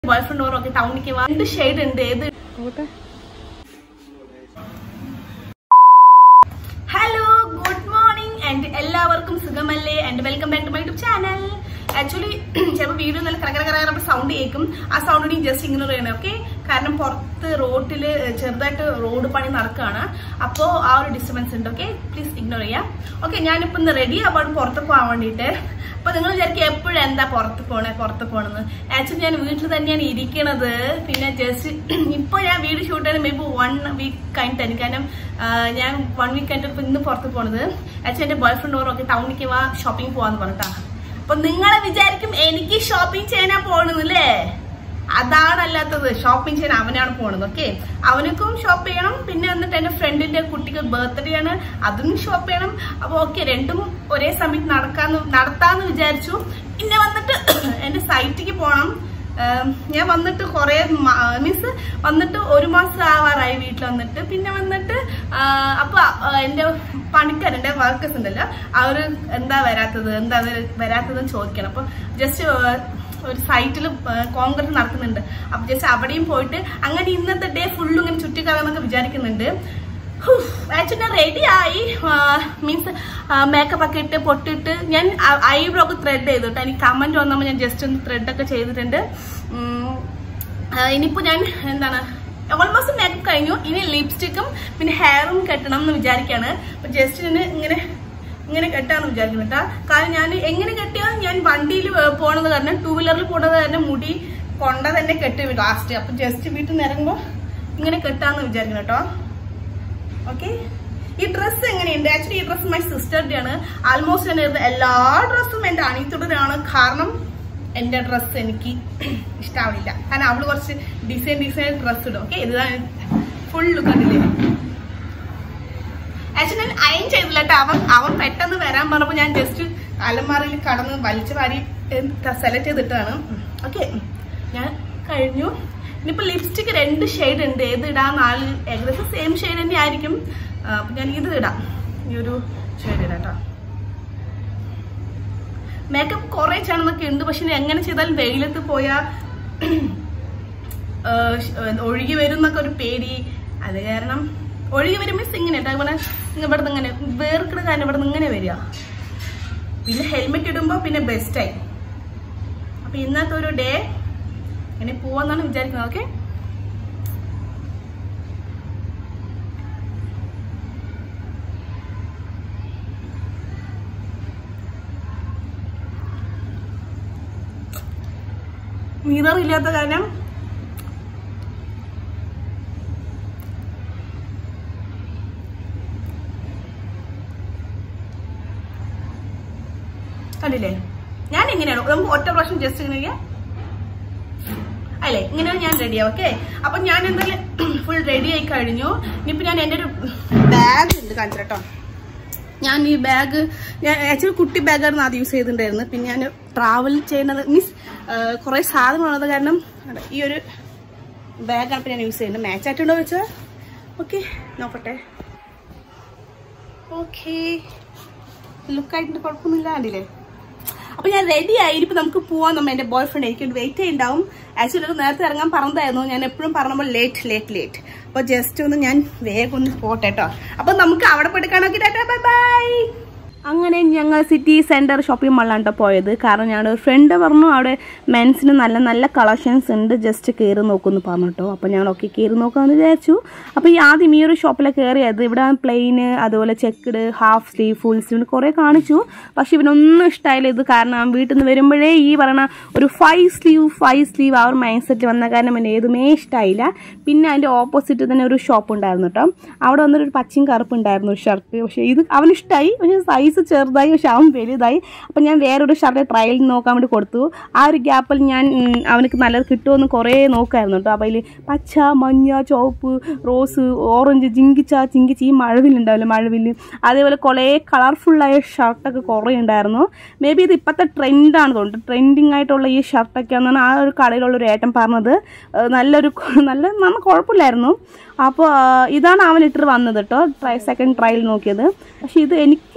Boy friend ഓരോ ഒക്കെ ടൗണിലേക്ക് വാ രണ്ട് ഷെയ്ഡ് ഉണ്ട് ഏത് ഹലോ ഗുഡ് മോർണിംഗ് ആൻഡ് എല്ലാവർക്കും സുഖമല്ലേ and welcome back to my YouTube channel actually ചിലപ്പോൾ വീഡിയോ നല്ല കറ കറ കറ സൗണ്ട് കേൾക്കും ആ സൗണ്ട് ജസ്റ്റ് ഇഗ്നോർ ചെയ്യണം ഓക്കെ കാരണം പുറത്ത് റോഡിൽ ചെറുതായിട്ട് റോഡ് പണി നടക്കുകയാണ് അപ്പോൾ ആ ഒരു ഡിസ്റ്റർബൻസ് ഉണ്ട് ഓക്കെ പ്ലീസ് ഇഗ്നോർ ചെയ്യാം ഓക്കെ ഞാനിപ്പോൾ ഇന്ന് റെഡി ആവാൻ പുറത്ത് പോകാൻ വേണ്ടിയിട്ട് അപ്പൊ നിങ്ങൾ വിചാരിക്കും എപ്പോഴും എന്താ പുറത്ത് പോണേ പുറത്ത് പോണെന്ന് ആക്ച്വലി ഞാൻ വീട്ടിൽ തന്നെയാണ് ഇരിക്കണത് പിന്നെ ജസ്റ്റ് ഇപ്പൊ ഞാൻ വീഡിയോ ഷൂട്ട് ചെയ്യുന്നത് മേ ബി വൺ വീക്ക് കഴിഞ്ഞിട്ടാണ് കാരണം ആ, ഞാൻ വൺ വീക്ക് കഴിഞ്ഞിട്ട് ഇപ്പൊ ഇന്ന് പുറത്ത് പോണത് ആക്ച്വലി എന്റെ ബോയ് ഫ്രണ്ട് ഓരോ ടൗണിലേക്ക് വാ ഷോപ്പിംഗ് പോവാന്ന് പറഞ്ഞിട്ടാ അപ്പൊ നിങ്ങളെ വിചാരിക്കും എനിക്ക് ഷോപ്പിംഗ് ചെയ്യാനാ പോണെന്നല്ലേ അതാണല്ലാത്തത് ഷോപ്പിംഗ് ചെയ്യാൻ അവനാണ് പോണത് ഓക്കെ അവനക്കും ഷോപ്പ് ചെയ്യണം പിന്നെ എന്നിട്ട് എന്റെ ഫ്രണ്ടിന്റെ കുട്ടിക്ക് ബർത്ത്ഡേ ആണ് അതും ഷോപ്പ് ചെയ്യണം അപ്പൊ ഓക്കെ രണ്ടും ഒരേ സമയത്ത് നടക്കാന്ന് നടത്താന്ന് വിചാരിച്ചു പിന്നെ വന്നിട്ട് എന്റെ സൈറ്റിക്ക് പോണം ഏം, ഞാൻ വന്നിട്ട് കുറെ മീൻസ് വന്നിട്ട് ഒരു മാസം ആവാറായി വീട്ടിൽ വന്നിട്ട് പിന്നെ വന്നിട്ട് ആ, അപ്പൊ ആ, എന്റെ പണിക്കാർ എന്റെ വർക്കേഴ്സ് ഉണ്ടല്ലോ അവര് എന്താ വരാത്തത് എന്താ അവര് വരാത്തതെന്ന് ചോദിക്കണം അപ്പൊ ജസ്റ്റ് ഒരു സൈറ്റിൽ കോൺഗ്രസ് നടക്കുന്നുണ്ട് അപ്പൊ ജസ്റ്റ് അവിടെയും പോയിട്ട് അങ്ങനെ ഇന്നത്തെ ഡേ ഫുള്ളും ഇങ്ങനെ ചുറ്റിക്കളയാന്നൊക്കെ വിചാരിക്കുന്നുണ്ട് ആക്ച്വലി റെഡി ആയി മീൻസ് മേക്കപ്പ് ഒക്കെ ഇട്ട് പൊട്ടിട്ട് ഞാൻ ഐബ്രോ ഒക്കെ ത്രെഡ് ചെയ്തിട്ട് എനിക്ക് കമന്റ് വന്നപ്പോൾ ഞാൻ ജസ്റ്റ് ഒന്ന് ത്രെഡ് ഒക്കെ ചെയ്തിട്ടുണ്ട് ഉം, ആ, ഇനിയിപ്പോ ഞാൻ എന്താണ് ഓൾമോസ്റ്റ് മേക്കപ്പ് കഴിഞ്ഞു ഇനി ലിപ്സ്റ്റിക്കും പിന്നെ ഹെയറും കെട്ടണം എന്ന് വിചാരിക്കാണ് അപ്പൊ ജസ്റ്റ് ഞാൻ ഇങ്ങനെ ഇങ്ങനെ കെട്ടാന്ന് വിചാരിക്കുന്നു കേട്ടാ കാരണം ഞാൻ എങ്ങനെ കെട്ടിയാൽ ഞാൻ വണ്ടിയിൽ പോണത് കാരണം ടൂ വീലറിൽ പോണത് കാരണം മുടി കൊണ്ട തന്നെ കെട്ടി ലാസ്റ്റ് അപ്പൊ ജസ്റ്റ് വീട്ടിൽ നിന്ന് ഇറങ്ങുമ്പോ ഇങ്ങനെ കെട്ടാന്ന് വിചാരിക്കുന്നു കേട്ടോ ഓക്കെ ഈ ഡ്രസ്സ് എങ്ങനെയുണ്ട് ആക്ച്വലി ഈ ഡ്രസ്സ് മൈ സിസ്റ്ററുടെ ആണ് ആൾമോസ്റ്റ് ഞാൻ ഇടുന്ന എല്ലാ ഡ്രസ്സും എന്റെ അണിയത്തുടനാണ് കാരണം എന്റെ ഡ്രസ്സ് എനിക്ക് ഇഷ്ടാവില്ല കാരണം അവള് കുറച്ച് ഡിസൈൻ ഡിസൈൻ ഡ്രസ്സ് ഇടും ഓക്കെ ഇതാണ് ഫുൾ ലുക്ക് കണ്ടില്ലേ ആക്ച്വലി ഞാൻ അയൺ ചെയ്തില്ല കേട്ടോ അവൻ അവൻ പെട്ടെന്ന് വരാൻ പറഞ്ഞപ്പോ ഞാൻ ജസ്റ്റ് അലമാറയിൽ കടന്ന് വലിച്ചു വാരി സെലക്ട് ചെയ്തിട്ടാണ് ഓക്കെ ഞാൻ കഴിഞ്ഞു ഇനിയിപ്പോ ലിപ്സ്റ്റിക് രണ്ട് ഷെയ്ഡ് ഉണ്ട് ഏത് ഇടാൻ നാല് ഏകദേശം സെയിം ഷെയ്ഡ് തന്നെ ആയിരിക്കും ആ, അപ്പൊ ഞാൻ ഇത് ഇടാം ഈ ഒരു ഷെയ്ഡ് ഇടാം കേട്ടോ മേക്കപ്പ് കുറെ ചെയ്യണമെന്നൊക്കെ ഉണ്ട് പക്ഷെ ഇനി എങ്ങനെ ചെയ്താലും വെയിലത്ത് പോയാൽ ഒഴുകി വരും എന്നൊക്കെ ഒരു പേടി അത് കാരണം ഒഴുകി വരും മീൻസ് ഇങ്ങനെ കേട്ടോ ഇവിടെ ഇവിടെ നിന്ന് ഇങ്ങനെ വേർക്കിട കാരണം ഇവിടെ നിന്ന് ഇങ്ങനെ വരിക പിന്നെ ഹെൽമെറ്റ് ഇടുമ്പോൾ പിന്നെ ബെസ്റ്റായി അപ്പൊ ഇന്നത്തെ ഒരു ഡേ ഇങ്ങനെ പോവാന്നാണ് വിചാരിക്കുന്നത് ഓക്കെ മിറർ ഇല്ലാത്ത കാരണം കണ്ടില്ലേ ഞാൻ എങ്ങനെയാണ് നമുക്ക് ഒറ്റ പ്രാവശ്യം ജസ്റ്റ് ഇങ്ങനെ ചെയ്യാം അല്ലേ ഇങ്ങനെയാണ് ഞാൻ റെഡിയാവും ഓക്കെ അപ്പൊ ഞാൻ എന്തായാലും ഫുൾ റെഡി ആയി കഴിഞ്ഞു ഇനിയിപ്പോ ഞാൻ എൻ്റെ ഒരു ബാഗ് ഉണ്ട് കാണിച്ചു കേട്ടോ ഞാൻ ഈ ബാഗ് ഞാൻ ആക്ച്വലി കുട്ടി ബാഗായിരുന്നു ആദ്യം യൂസ് ചെയ്തിട്ടുണ്ടായിരുന്നത് പിന്നെ ഞാൻ ട്രാവൽ ചെയ്യുന്നത് മീൻസ് കുറെ സാധനമുള്ളത് കാരണം അതെ, ഈ ഒരു ബാഗാണ് ഇപ്പൊ ഞാൻ യൂസ് ചെയ്യുന്നത് മാച്ച് ആയിട്ടുണ്ടോ വെച്ചാൽ ഓക്കെ നോക്കട്ടെ ഓക്കെ ലുക്കായിട്ട് കുഴപ്പമൊന്നുമില്ല കണ്ടില്ലേ അപ്പൊ ഞാൻ റെഡി ആയി ഇനിയിപ്പോ നമുക്ക് പോവാൻ നമ്മ എന്റെ ബോയ് ഫ്രണ്ട് എനിക്ക് വെയിറ്റ് ചെയ്യുണ്ടാവും ആക്ച്വലി ഒരു നേരത്തെ ഇറങ്ങാൻ പറഞ്ഞതായിരുന്നു ഞാൻ എപ്പോഴും പറഞ്ഞപ്പോൾ ലേറ്റ് ലേറ്റ് ലേറ്റ് അപ്പൊ ജസ്റ്റ് ഒന്ന് ഞാൻ വേഗം ഒന്ന് പോട്ടെ കേട്ടോ അപ്പൊ നമുക്ക് അവിടെ പോയിട്ട് കാണാൻ ബൈ ബൈ അങ്ങനെ ഞങ്ങൾ സിറ്റി സെൻറ്റർ ഷോപ്പിംഗ് മാളിലാണ് കേട്ടോ പോയത് കാരണം ഞങ്ങളുടെ ഒരു ഫ്രണ്ട് പറഞ്ഞു അവിടെ മെൻസിന് നല്ല നല്ല കളക്ഷൻസ് ഉണ്ട് ജസ്റ്റ് കയറി നോക്കുമെന്ന് പറഞ്ഞു കേട്ടോ അപ്പോൾ ഞങ്ങൾ ഒക്കെ കയറി നോക്കാമെന്ന് വിചാരിച്ചു അപ്പോൾ ഈ ആദ്യം ഈ ഒരു ഷോപ്പിലെ കയറിയത് ഇവിടെ പ്ലെയിന് അതുപോലെ checked half sleeve full sleeve കുറേ കാണിച്ചു പക്ഷെ ഇവനൊന്നും ഇഷ്ടമായില്ല ഇത് കാരണം വീട്ടിൽ നിന്ന് വരുമ്പോഴേ ഈ പറയണ ഒരു ഫൈവ് സ്ലീവ് ഫൈവ് സ്ലീവ് ആ ഒരു മൈൻഡ് സെറ്റ് വന്ന കാരണം ഇവന് ഏതുമേ ഇഷ്ടമായില്ല പിന്നെ അതിൻ്റെ ഓപ്പോസിറ്റ് തന്നെ ഒരു ഷോപ്പ് ഉണ്ടായിരുന്നു കേട്ടോ അവിടെ വന്നൊരു പച്ചയും കറുപ്പ് ഉണ്ടായിരുന്നു ഒരു ഷർട്ട് പക്ഷേ ഇത് അവന് ഇഷ്ടമായി പക്ഷേ സൈസ് ചെറുതായി പക്ഷെ അവൻ വലുതായി അപ്പം ഞാൻ വേറൊരു ഷർട്ട് ട്രയൽ നോക്കാൻ വേണ്ടി കൊടുത്തു ആ ഒരു ഗ്യാപ്പിൽ ഞാൻ ഉം, അവനക്ക് നല്ലത് കിട്ടുമെന്ന് കുറേ നോക്കായിരുന്നു കേട്ടോ അപ്പോൾ അതിൽ പച്ച മഞ്ഞ ചുവപ്പ് റോസ് ഓറഞ്ച് ജിങ്കിച്ച ചിങ്കിച്ച ഈ മഴവില്ലുണ്ടാവില്ലേ മഴവില്ല് അതേപോലെ കുറേ കളർഫുള്ളായ ഷർട്ടൊക്കെ കുറേ ഉണ്ടായിരുന്നു മേ ബി ഇത് ഇപ്പോഴത്തെ ട്രെൻഡാണ് തോന്നുന്നു ട്രെൻഡിങ് ആയിട്ടുള്ള ഈ ഷർട്ടൊക്കെ എന്നാണ് ആ ഒരു കടയിലുള്ള ഒരു ഏട്ടൻ പറഞ്ഞത് ഏഹ് നല്ലൊരു നല്ല നന്ന കുഴപ്പമില്ലായിരുന്നു അപ്പോൾ ഇതാണ് അവൻ ഇട്ടിട്ട് വന്നത് കേട്ടോ ട്രൈ സെക്കൻഡ് ട്രയൽ നോക്കിയത് പക്ഷെ ഇത് എനിക്ക്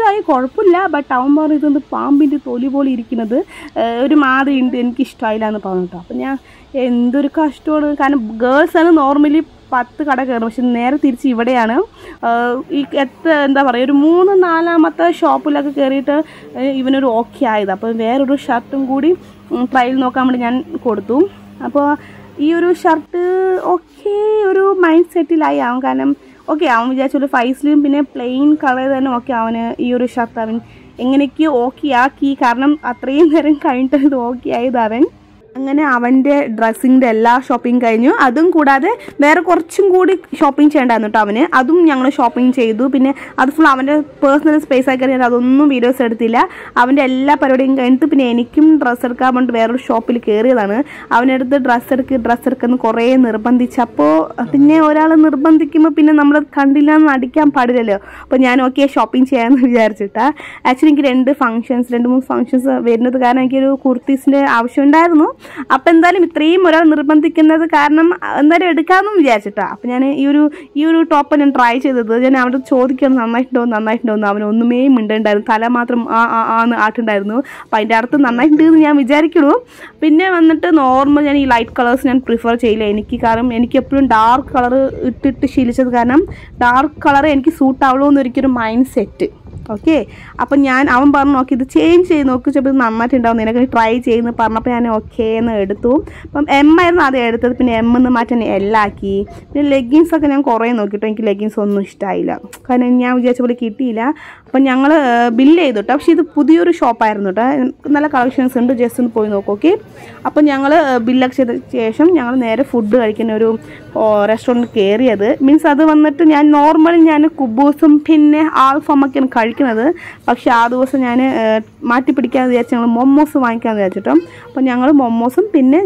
ഇഷ്ടമായി കുഴപ്പമില്ല ബട്ട് അവൻ പറഞ്ഞു ഇതെന്ത് പാമ്പിൻ്റെ തൊലി പോലെ ഇരിക്കുന്നത് ഏഹ് ഒരു മാതിരി ഉണ്ട് എനിക്ക് ഇഷ്ടമായില്ല എന്ന് പറഞ്ഞു കേട്ടോ അപ്പം ഞാൻ എന്തൊരു കഷ്ടമാണ് കാരണം ഗേൾസാണ് നോർമലി പത്ത് കട കയറും പക്ഷെ നേരെ തിരിച്ച് ഇവിടെയാണ് ആഹ് ഈ എത്ര എന്താ പറയുക ഒരു മൂന്ന് നാലാമത്തെ ഷോപ്പിലൊക്കെ കയറിയിട്ട് ഏഹ് ഇവനൊരു ഓക്കെ ആയത് അപ്പോൾ വേറൊരു ഷർട്ടും കൂടി ട്രയൽ നോക്കാൻ വേണ്ടി ഞാൻ കൊടുത്തു അപ്പോൾ ഈ ഒരു ഷർട്ട് ഓക്കെ ഒരു മൈൻഡ് സെറ്റിലായി ആവും കാരണം ഓക്കെ അവൻ വിചാരിച്ചൊരു ഫൈസിലും പിന്നെ പ്ലെയിൻ കളർ തന്നെ ഓക്കെ അവന് ഈ ഒരു ഷർട്ട് അവൻ എങ്ങനെയൊക്കെയോ ഓക്കെ ആക്കി കാരണം അത്രയും നേരം കഴിഞ്ഞിട്ട് ഇത് ഓക്കെ ആയത് അവൻ അങ്ങനെ അവൻ്റെ ഡ്രസ്സിൻ്റെ എല്ലാ ഷോപ്പിംഗ് കഴിഞ്ഞു അതും കൂടാതെ വേറെ കുറച്ചും കൂടി ഷോപ്പിംഗ് ചെയ്യേണ്ടായിരുന്നു കേട്ടോ അവന് അതും ഞങ്ങൾ ഷോപ്പിംഗ് ചെയ്തു പിന്നെ അത് ഫുൾ അവൻ്റെ പേഴ്സണൽ സ്പേസ് ആയി കഴിഞ്ഞാൽ അതൊന്നും വീഡിയോസ് എടുത്തില്ല അവൻ്റെ എല്ലാ പരിപാടിയും കഴിഞ്ഞിട്ട് പിന്നെ എനിക്കും ഡ്രസ്സ് എടുക്കാൻ വേണ്ടി വേറൊരു ഷോപ്പിൽ കയറിയതാണ് അവനടുത്ത് ഡ്രസ്സ് എടുക്ക് ഡ്രസ്സ് എടുക്കുന്ന കുറേ നിർബന്ധിച്ചപ്പോൾ പിന്നെ ഒരാൾ നിർബന്ധിക്കുമ്പോൾ പിന്നെ നമ്മൾ കണ്ടില്ല എന്ന് അടിക്കാൻ പാടില്ലല്ലോ അപ്പോൾ ഞാൻ ഓക്കെ ഷോപ്പിംഗ് ചെയ്യാമെന്ന് വിചാരിച്ചിട്ടാ ആക്ച്വലി എനിക്ക് രണ്ട് ഫംഗ്ഷൻസ് രണ്ട് മൂന്ന് ഫംഗ്ഷൻസ് വരുന്നത് കാരണം എനിക്കൊരു കുർത്തീസിൻ്റെ ആവശ്യമുണ്ടായിരുന്നു അപ്പം എന്തായാലും ഇത്രയും ഒരാൾ നിർബന്ധിക്കുന്നത് കാരണം എന്തായാലും എടുക്കാമെന്നും വിചാരിച്ചിട്ടാ അപ്പം ഞാൻ ഈ ഒരു ഈ ഒരു ടോപ്പ് ഞാൻ ട്രൈ ചെയ്തത് ഞാൻ അവിടെ ചോദിക്കണം നന്നായിട്ടുണ്ടോ നന്നായിട്ടുണ്ടോ എന്ന് അവൻ ഒന്നുമേ മിണ്ടുണ്ടായിരുന്നു തല മാത്രം ആ ആ ആ എന്ന് ആട്ടുണ്ടായിരുന്നു അപ്പം അതിൻ്റെ അർത്ഥം നന്നായിട്ടുണ്ട് എന്ന് ഞാൻ വിചാരിക്കണു പിന്നെ വന്നിട്ട് നോർമൽ ഞാൻ ഈ ലൈറ്റ് കളേഴ്സ് ഞാൻ പ്രിഫർ ചെയ്യില്ല എനിക്ക് കാരണം എനിക്ക് എപ്പോഴും ഡാർക്ക് കളർ ഇട്ടിട്ട് ശീലിച്ചത് കാരണം ഡാർക്ക് കളർ എനിക്ക് സൂട്ട് ആവുള്ളൂ എന്നൊരിക്കലും മൈൻഡ് സെറ്റ് ഓക്കെ അപ്പം ഞാൻ അവൻ പറഞ്ഞു നോക്കി ഇത് ചേഞ്ച് ചെയ്ത് നോക്കി ചിലപ്പോൾ ഇത് നന്നായിട്ടുണ്ടാവും നിനക്ക് ട്രൈ ചെയ്യുന്നു പറഞ്ഞപ്പോൾ ഞാൻ ഓക്കെ എന്ന് എടുത്തു അപ്പം എം ആയിരുന്നു ആദ്യം എടുത്തത് പിന്നെ എം എന്ന് മാറ്റാൻ എൽ ആക്കി പിന്നെ ലെഗിൻസ് ഒക്കെ ഞാൻ കുറേ നോക്കിട്ടോ എനിക്ക് ലെഗിൻസ് ഒന്നും ഇഷ്ടമായില്ല കാരണം ഞാൻ വിചാരിച്ച പോലെ കിട്ടിയില്ല അപ്പം ഞങ്ങൾ ബില്ല് ചെയ്തു കേട്ടോ പക്ഷേ ഇത് പുതിയൊരു ഷോപ്പായിരുന്നു കേട്ടോ നല്ല കളക്ഷൻസ് ഉണ്ട് ജസ്റ്റ് ഒന്ന് പോയി നോക്കും ഓക്കെ അപ്പം ഞങ്ങൾ ബില്ലൊക്കെ ചെയ്ത ശേഷം ഞങ്ങൾ നേരെ ഫുഡ് കഴിക്കുന്ന ഒരു റെസ്റ്റോറൻറ്റ് കയറിയത് മീൻസ് അത് വന്നിട്ട് ഞാൻ നോർമൽ ഞാൻ കുബൂസും പിന്നെ ആൽഫമൊക്കെയാണ് കഴിക്കുന്നത് പക്ഷെ ആ ദിവസം ഞാൻ മാറ്റി പിടിക്കാമെന്ന് വിചാരിച്ച് ഞങ്ങൾ മൊമ്മോസ് വാങ്ങിക്കാമെന്ന് വിചാരിച്ചിട്ടോ അപ്പം ഞങ്ങൾ മൊമ്മോസും പിന്നെ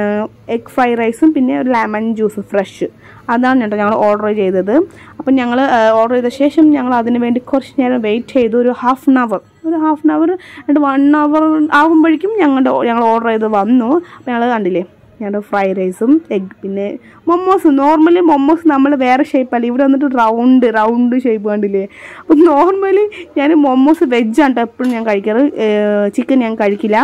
എഗ് ഫ്രൈഡ് റൈസും പിന്നെ ഒരു ലെമൺ ജ്യൂസ് ഫ്രഷ് അതാണ് കേട്ടോ ഞങ്ങൾ ഓർഡർ ചെയ്തത് അപ്പം ഞങ്ങൾ ഓർഡർ ചെയ്ത ശേഷം ഞങ്ങൾ അതിന് വേണ്ടി കുറച്ച് നേരം വെയിറ്റ് ചെയ്തു ഒരു ഹാഫ് ആൻ അവർ ഒരു ഹാഫ് ആൻ അവർ എന്നിട്ട് വൺ അവർ ആകുമ്പോഴേക്കും ഞങ്ങളുടെ ഞങ്ങൾ ഓർഡർ ചെയ്ത് വന്നു അപ്പം ഞങ്ങൾ കണ്ടില്ലേ ഞങ്ങളുടെ ഫ്രൈഡ് റൈസും എഗ് പിന്നെ മൊമ്മോസ് നോർമലി മൊമ്മോസ് നമ്മൾ വേറെ ഷേപ്പല്ല ഇവിടെ വന്നിട്ട് റൗണ്ട് റൗണ്ട് ഷേപ്പ് കണ്ടില്ലേ അപ്പം നോർമലി ഞാൻ മൊമ്മോസ് വെജാണ് കേട്ടോ എപ്പോഴും ഞാൻ കഴിക്കാറ് ചിക്കൻ ഞാൻ കഴിക്കില്ല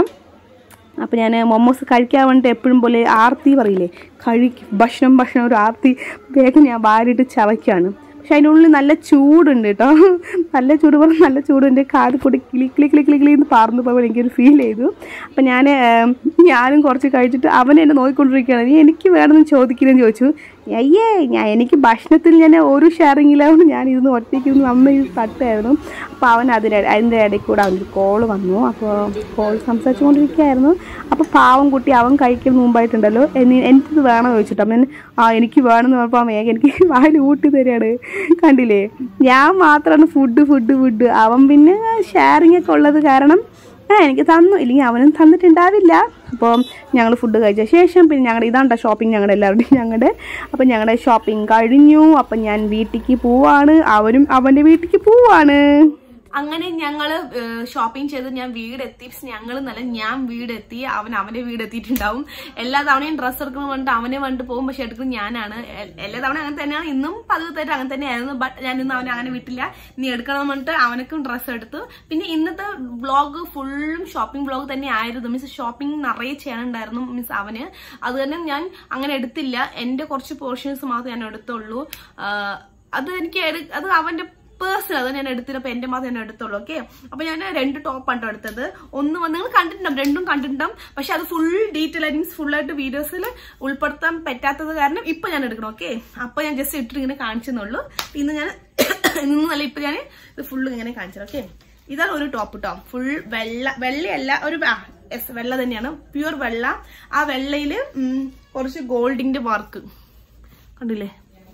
അപ്പം ഞാൻ മൊമോസ് കഴിക്കാൻ വേണ്ടിയിട്ട് എപ്പോഴും പോലെ ആർത്തി പറയില്ലേ കഴിക്കും ഭക്ഷണം ഭക്ഷണം ഒരു ആർത്തി വേഗം ഞാൻ വാരിയിട്ട് ചവയ്ക്കാണ് പക്ഷെ അതിൻ്റെ ഉള്ളിൽ നല്ല ചൂടുണ്ട് കേട്ടോ നല്ല ചൂട് പറഞ്ഞാൽ നല്ല ചൂടുണ്ട് കാത് കൂടി കിളി കിളി കിളി കിളി കിളി എന്ന് പറന്നു പോയപ്പോൾ എനിക്കൊരു ഫീൽ ചെയ്തു അപ്പം ഞാൻ ഞാനും കുറച്ച് കഴിച്ചിട്ട് അവൻ എന്നെ നോക്കിക്കൊണ്ടിരിക്കുകയാണ് നീ എനിക്ക് വേണമെന്ന് ചോദിക്കില്ലെന്ന് ചോദിച്ചു അയ്യേ ഞാൻ എനിക്ക് ഭക്ഷണത്തിൽ ഞാൻ ഒരു ഷെയറിങ്ങിലാവുകൊണ്ട് ഞാൻ ഇരുന്ന് ഒറ്റയ്ക്ക് ഇരുന്ന് നന്നായി തട്ടായിരുന്നു അപ്പോൾ അവൻ അതിന് അതിൻ്റെ ഇടയ്ക്ക് കൂടെ അവനൊരു കോൾ വന്നു അപ്പോൾ കോൾ സംസാരിച്ചുകൊണ്ടിരിക്കുകയായിരുന്നു അപ്പോൾ പാവം കുട്ടി അവൻ കഴിക്കുന്ന മുമ്പായിട്ടുണ്ടല്ലോ എന്നെ എനിക്കിത് വേണമെന്ന് ചോദിച്ചിട്ട് അവൻ ആ എനിക്ക് വേണമെന്ന് പറഞ്ഞപ്പോൾ അവൻ വേഗം എനിക്ക് വായിൽ ഊട്ടി തരികയാണ് കണ്ടില്ലേ ഞാൻ മാത്രമാണ് ഫുഡ് ഫുഡ് ഫുഡ് അവൻ പിന്നെ ഷെയറിംഗ് ഒക്കെ ഉള്ളത് കാരണം ആ എനിക്ക് തന്നു ഇല്ലെങ്കിൽ അവനും തന്നിട്ടുണ്ടാവില്ല അപ്പോൾ ഞങ്ങൾ ഫുഡ് കഴിച്ച ശേഷം പിന്നെ ഞങ്ങളുടെ ഇതാണ്ട ഷോപ്പിംഗ് ഞങ്ങളുടെ എല്ലാവരുടെയും ഞങ്ങളുടെ അപ്പം ഞങ്ങളുടെ ഷോപ്പിംഗ് കഴിഞ്ഞു അപ്പം ഞാൻ വീട്ടിലേക്ക് പോവാണ് അവരും അവൻ്റെ വീട്ടിലേക്ക് പോവാണ് അങ്ങനെ ഞങ്ങൾ ഷോപ്പിംഗ് ചെയ്ത് ഞാൻ വീടെത്തി ഞങ്ങൾ നല്ല ഞാൻ വീടെത്തി അവൻ അവന്റെ വീടെത്തിയിട്ടുണ്ടാവും എല്ലാ തവണയും ഡ്രസ്സ് എടുക്കുന്ന വേണ്ടിട്ട് അവനെ വേണ്ടിട്ട് പോകും പക്ഷെ എടുക്കുന്നത് ഞാനാണ് എ- എല്ലാ തവണ അങ്ങനെ തന്നെയാണ് ഇന്നും പതിവത്തായിട്ട് അങ്ങനെ തന്നെയായിരുന്നു ബട്ട് ഞാൻ ഇന്ന് അവനെ അങ്ങനെ വിട്ടില്ല നീ എടുക്കണം എന്ന് പറഞ്ഞിട്ട് അവനക്കും ഡ്രസ്സ് എടുത്തു പിന്നെ ഇന്നത്തെ വ്ളോഗ് ഫുള്ളും ഷോപ്പിംഗ് വ്ളോഗ് തന്നെ ആയിരുന്നു മീൻസ് ഷോപ്പിംഗ് നിറയെ ചെയ്യാനുണ്ടായിരുന്നു മീൻസ് അവന് അത് തന്നെ ഞാൻ അങ്ങനെ എടുത്തില്ല എന്റെ കുറച്ച് പോർഷൻസ് മാത്രമേ ഞാൻ എടുത്തുള്ളൂ ആ, അത് എനിക്ക് എടു- അത് അവന്റെ പേഴ്സണൽ അത് ഞാൻ എടുത്തിട്ടപ്പോൾ എന്റെ മാത്രമേ ഞാൻ എടുത്തുള്ളൂ ഓക്കെ അപ്പൊ ഞാൻ രണ്ട് ടോപ്പാണ് എടുത്തത് ഒന്ന് വന്ന് നിങ്ങൾ കണ്ടിട്ടുണ്ടാവും രണ്ടും കണ്ടിട്ടുണ്ടാവും പക്ഷെ അത് ഫുൾ ഡീറ്റെയിൽ ആയിട്ട് മീൻസ് ഫുൾ ആയിട്ട് വീഡിയോസിൽ ഉൾപ്പെടുത്താൻ പറ്റാത്തത് കാരണം ഇപ്പൊ ഞാൻ എടുക്കണം ഓക്കെ അപ്പൊ ഞാൻ ജസ്റ്റ് ഇട്ടിട്ട് ഇങ്ങനെ കാണിച്ചെന്നുള്ളൂ ഇന്ന് ഞാൻ ഇന്ന് നല്ല ഇപ്പൊ ഞാൻ ഇത് ഫുള്ള് ഇങ്ങനെ കാണിച്ചത് ഓക്കെ ഇതാണ് ഒരു ടോപ്പ് കേട്ടോ ഫുൾ വെള്ള വെള്ളയല്ല ഒരു ആ, yes, വെള്ള തന്നെയാണ് പ്യൂർ വെള്ള ആ വെള്ളയില് ഉം, കുറച്ച് ഗോൾഡിന്റെ വർക്ക് കണ്ടില്ലേ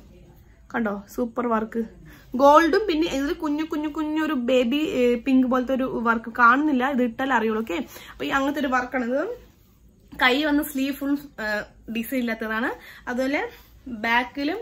കണ്ടോ സൂപ്പർ വർക്ക് ഗോൾഡും പിന്നെ ഇതിൽ കുഞ്ഞു കുഞ്ഞു കുഞ്ഞു ഒരു ബേബി പിങ്ക് പോലത്തെ ഒരു വർക്ക് കാണുന്നില്ല ഇത് ഇട്ടാൽ അറിയുള്ളൂ ഓക്കെ അപ്പൊ ഈ അങ്ങനത്തെ ഒരു വർക്കാണിത് കൈ വന്ന് സ്ലീവ് ഫുൾ ഡിസൈൻ ഇല്ലാത്തതാണ് അതുപോലെ ബാക്കിലും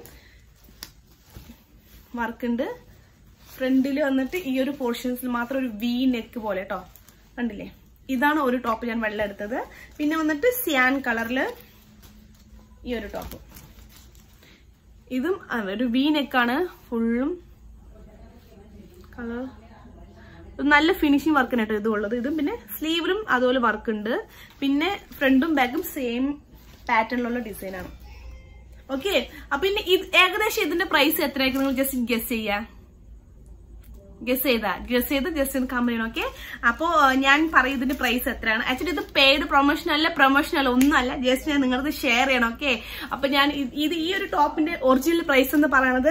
വർക്ക് ഉണ്ട് ഫ്രണ്ടിൽ വന്നിട്ട് ഈ ഒരു പോർഷൻസിൽ മാത്രം ഒരു വി നെക്ക് പോലെ കേട്ടോ കണ്ടില്ലേ ഇതാണ് ഒരു ടോപ്പ് ഞാൻ വെള്ളം എടുത്തത് പിന്നെ വന്നിട്ട് സിയാൻ കളറില് ഈ ഒരു ടോപ്പ് ഇതും അതെ, ഒരു വി നെക്കാണ് ഫുള്ളും കളർ ഇത് നല്ല ഫിനിഷിംഗ് വർക്കിനായിട്ട് ഇത് ഉള്ളത് ഇതും പിന്നെ സ്ലീവിലും അതുപോലെ വർക്ക് ഉണ്ട് പിന്നെ ഫ്രണ്ടും ബാക്കും സെയിം പാറ്റേണിലുള്ള ഡിസൈനാണ് ഓക്കെ അപ്പൊ പിന്നെ ഇത് ഏകദേശം ഇതിന്റെ പ്രൈസ് എത്രയായിരിക്കും നിങ്ങൾ ജസ്റ്റ് ഗസ് ചെയ്യാ ഗസ് ചെയ്താ ഗസ് ചെയ്ത് ജസ്റ്റ് ഒന്ന് കമ്പനി ചെയ്യണം ഓക്കെ അപ്പോ ഏഹ്, ഞാൻ പറയും ഇതിന്റെ പ്രൈസ് എത്രയാണ് ആക്ച്വലി ഇത് പെയ്ഡ് പ്രൊമോഷൻ അല്ല പ്രൊമോഷൻ അല്ല ഒന്നുമല്ല ജസ്റ്റ് ഞാൻ നിങ്ങൾക്ക് ഷെയർ ചെയ്യണം ഓക്കെ അപ്പൊ ഞാൻ ഇത് ഇത് ഈ ഒരു ടോപ്പിന്റെ ഒറിജിനൽ പ്രൈസ് എന്ന് പറയണത്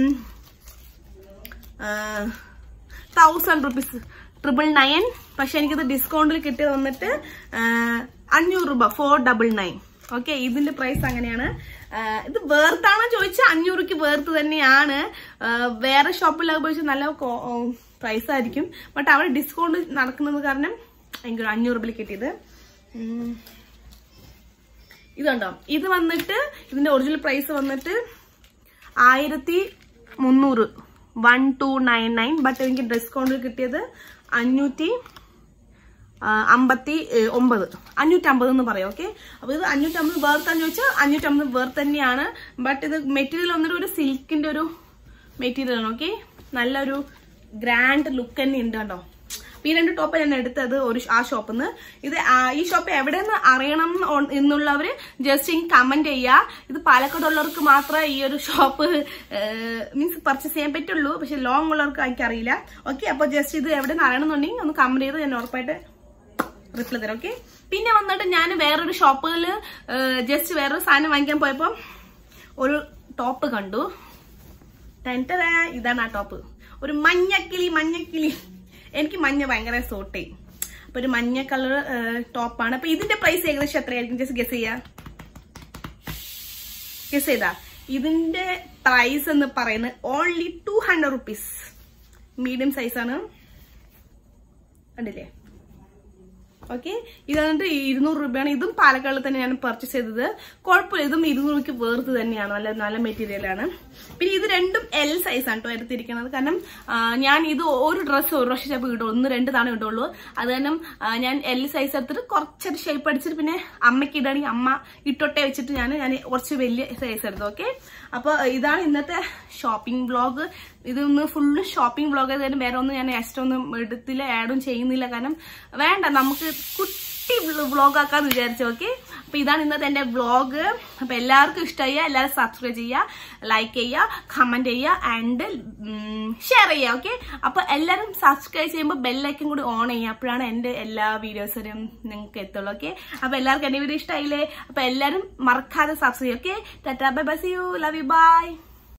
തൗസൻഡ് റുപ്പീസ് ട്രിപ്പിൾ നയൻ പക്ഷെ എനിക്കിത് ഡിസ്കൗണ്ടിൽ കിട്ടിയത് വന്നിട്ട് ആ, അഞ്ഞൂറ് രൂപ ഫോർ ഡബിൾ നയൻ ഓക്കെ ഇതിന്റെ പ്രൈസ് അങ്ങനെയാണ് ആ, ഇത് വേർത്താണോ ചോദിച്ചാൽ അഞ്ഞൂറുക്ക് വേർത്ത് തന്നെയാണ് ആ, വേറെ ഷോപ്പിലൊക്കെ പോയി നല്ല പ്രൈസ് ആയിരിക്കും ബട്ട് അവിടെ ഡിസ്കൗണ്ട് നടക്കുന്നത് കാരണം എനിക്ക് അഞ്ഞൂറ് രൂപയിൽ കിട്ടിയത് ഉം. ഇതുണ്ടോ ഇത് വന്നിട്ട് ഇതിന്റെ ഒറിജിനൽ പ്രൈസ് വന്നിട്ട് ആയിരത്തി മുന്നൂറ് one two nine nine but എനിക്ക് ഡിസ്കൗണ്ടിൽ കിട്ടിയത് അഞ്ഞൂറ്റി ആ, അമ്പത്തി ഏ, ഒമ്പത് അഞ്ഞൂറ്റമ്പത് എന്ന് പറയാം ഓക്കെ അപ്പൊ ഇത് അഞ്ഞൂറ്റമ്പത് വേർത്താന്ന് ചോദിച്ചാൽ അഞ്ഞൂറ്റമ്പത് വേർ തന്നെയാണ് ബട്ട് ഇത് മെറ്റീരിയൽ വന്നിട്ട് ഒരു സിൽക്കിന്റെ ഒരു മെറ്റീരിയൽ ആണ് ഓക്കെ നല്ലൊരു ഗ്രാൻഡ് ലുക്ക് തന്നെ ഉണ്ട് കേട്ടോ അപ്പൊ ഈ രണ്ട് ടോപ്പ് ഞാൻ എടുത്തത് ഒരു ഷ- ആ ഷോപ്പിൽ നിന്ന് ഇത് ആ- ഈ ഷോപ്പ് എവിടെയെന്ന് അറിയണം എന്ന് എന്നുള്ളവര് ജസ്റ്റ് ഇങ്ങ് കമന്റ് ചെയ്യുക ഇത് പാലക്കാടുള്ളവർക്ക് മാത്രമേ ഈ ഒരു ഷോപ്പ് മീൻസ് പർച്ചേസ് ചെയ്യാൻ പറ്റുള്ളൂ പക്ഷെ ലോങ് ഉള്ളവർക്ക് എനിക്കറിയില്ല ഓക്കെ അപ്പൊ ജസ്റ്റ് ഇത് എവിടെ നിന്ന് അറിയണമെന്നുണ്ടെങ്കിൽ ഒന്ന് കമന്റ് ചെയ്ത് ഞാൻ ഉറപ്പായിട്ട് റിപ്ലൈ തരാം ഓക്കെ പിന്നെ വന്നിട്ട് ഞാൻ വേറൊരു ഷോപ്പിൽ ജസ്റ്റ് വേറൊരു സാധനം വാങ്ങിക്കാൻ പോയപ്പോൾ ഒരു ടോപ്പ് കണ്ടു ടെൻറ്ററാ ഇതാണ് ആ ടോപ്പ് ഒരു മഞ്ഞക്കിളി മഞ്ഞക്കിളി എനിക്ക് മഞ്ഞ ഭയങ്കര സോട്ട് ചെയ്യും അപ്പൊ ഒരു മഞ്ഞ കളർ ടോപ്പാണ് അപ്പൊ ഇതിന്റെ പ്രൈസ് ഏകദേശം എത്രയായിരിക്കും ജസ്റ്റ് ഗസ് ചെയ്യാ ഗസ് ചെയ്താ ഇതിന്റെ പ്രൈസ് എന്ന് പറയുന്നത് only two hundred rupees medium സൈസാണ് കണ്ടില്ലേ ഓക്കെ ഇത് വന്നിട്ട് ഇരുന്നൂറ് രൂപയാണ് ഇതും പാലക്കാട് തന്നെ ഞാൻ പർച്ചേസ് ചെയ്തത് കുഴപ്പമില്ല ഇതും ഇരുന്നൂറ് രൂപയ്ക്ക് വേർത്ത് തന്നെയാണ് നല്ല നല്ല മെറ്റീരിയൽ ആണ് പിന്നെ ഇത് രണ്ടും എൽ സൈസ് ആണ് കേട്ടോ എടുത്തിരിക്കുന്നത് കാരണം ആ, ഞാൻ ഇത് ഒരു ഡ്രസ്സ് ഒരു പ്രാവശ്യം ചിലപ്പോൾ ഇടുള്ളൂ ഒന്ന് രണ്ട് തവണ ഇടുള്ളൂ അത് കാരണം ആ, ഞാൻ എൽ സൈസ് എടുത്തിട്ട് കുറച്ചൊരു ഷേപ്പ് അടിച്ചിട്ട് പിന്നെ അമ്മയ്ക്ക് ഇടുകയാണെങ്കിൽ അമ്മ ഇട്ടൊട്ടെ വെച്ചിട്ട് ഞാൻ ഞാൻ കുറച്ച് വലിയ സൈസ് എടുത്തു ഓക്കെ അപ്പൊ ഇതാണ് ഇന്നത്തെ ഷോപ്പിംഗ് വ്ളോഗ് ഇതൊന്ന് ഫുള്ള് ഷോപ്പിംഗ് വ്ളോഗ് ആയതുകൊണ്ട് വേറെ ഒന്നും ഞാൻ എക്സ്ട്രാ ഒന്നും എടുത്തില്ല ആഡും ചെയ്യുന്നില്ല കാരണം വേണ്ട നമുക്ക് കുട്ടി വ്ളോഗ് ആക്കാന്ന് വിചാരിച്ചു ഓക്കെ അപ്പൊ ഇതാണ് ഇന്നത്തെ എന്റെ വ്ളോഗ് അപ്പൊ എല്ലാവർക്കും ഇഷ്ടമായ എല്ലാവരും സബ്സ്ക്രൈബ് ചെയ്യുക ലൈക്ക് ചെയ്യുക കമന്റ് ചെയ്യുക ആൻഡ് ഷെയർ ചെയ്യുക ഓക്കെ അപ്പൊ എല്ലാവരും സബ്സ്ക്രൈബ് ചെയ്യുമ്പോൾ ബെല്ലൈക്കും കൂടി ഓൺ ചെയ്യുക അപ്പോഴാണ് എന്റെ എല്ലാ വീഡിയോസും നിങ്ങൾക്ക് എത്തുള്ളൂ ഓക്കെ അപ്പൊ എല്ലാവർക്കും എന്റെ വീഡിയോ ഇഷ്ടമായില്ലേ അപ്പൊ എല്ലാവരും മറക്കാതെ സബ്സ്ക്രൈബ് ചെയ്യുക okay tata bye bye see you love you by